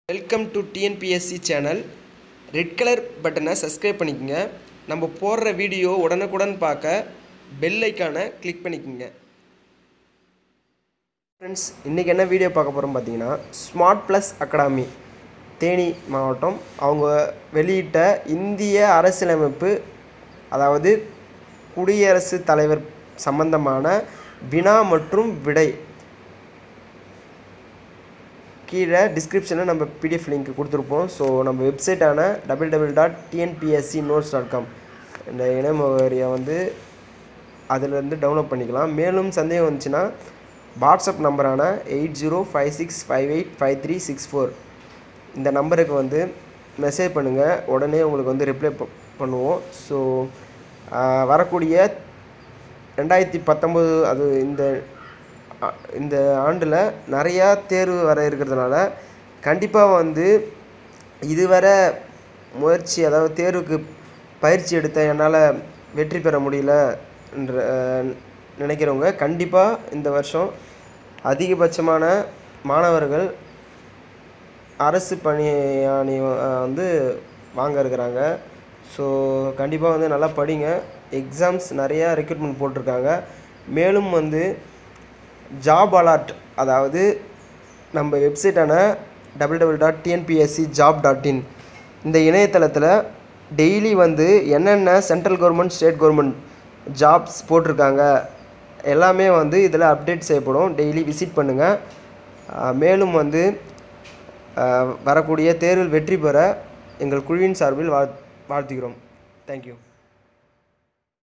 welcome to TNPSC channel red colour பட்டனை subscribe பண்ணிக்கோங்க நம்ம போடுற வீடியோ உடனுக்குடன் பார்க்க பெல் ஐக்கானை கிளிக் பண்ணிக்கோங்க ஃப்ரெண்ட்ஸ் இன்றைக்கி என்ன வீடியோ பார்க்க போகிறோம் பார்த்தீங்கன்னா ஸ்மார்ட் ப்ளஸ் அகாடமி தேனி மாவட்டம் அவங்க வெளியிட்ட இந்திய அரசியலமைப்பு அதாவது குடியரசுத் தலைவர் சம்பந்தமான வினா மற்றும் விடை கீழே டிஸ்கிரிப்ஷனில் நம்ம பிடிஎஃப் லிங்க் கொடுத்துருப்போம் ஸோ நம்ம வெப்சைட்டான double double dot TNPSC notes dot com இந்த இணைய முகவரியை வந்து அதிலேருந்து டவுன்லோட் பண்ணிக்கலாம் மேலும் சந்தேகம் வந்துச்சுன்னா வாட்ஸ்அப் நம்பரான eight zero five six five eight five three six four இந்த நம்பருக்கு வந்து மெசேஜ் பண்ணுங்கள் உடனே உங்களுக்கு வந்து ரிப்ளை பண்ணுவோம் ஸோ வரக்கூடிய ரெண்டாயிரத்தி பத்தொம்போது அது இந்த அ- இந்த ஆண்டில் நிறையா தேர்வு வர இருக்கிறதுனால கண்டிப்பாக வந்து இதுவரை முயற்சி அதாவது தேர்வுக்கு பயிற்சி எடுத்த என்னால் வெற்றி பெற முடியல என்ற அஹ், நினைக்கிறவங்க கண்டிப்பாக இந்த வருஷம் அதிகபட்சமான மாணவர்கள் அரசு பணியாணி அஹ், வந்து வாங்க இருக்கிறாங்க ஸோ கண்டிப்பாக வந்து நல்லா படிங்க எக்ஸாம்ஸ் நிறையா ரெக்ரூட்மெண்ட் போட்டிருக்காங்க மேலும் வந்து ஜாப் அலாட் அதாவது நம்ம வெப்சைட்டான double double dot TNPSC job dot in இந்த இணையதளத்தில் டெய்லி வந்து என்னென்ன central government state government jobs போட்டிருக்காங்க எல்லாமே வந்து இதில் அப்டேட் செய்யப்படும் டெய்லி விசிட் பண்ணுங்கள் மேலும் வந்து அஹ், வரக்கூடிய தேர்வில் வெற்றி பெற எங்கள் குழுவின் சார்பில் வாழ் வாழ்த்துகிறோம் தேங்க்யூ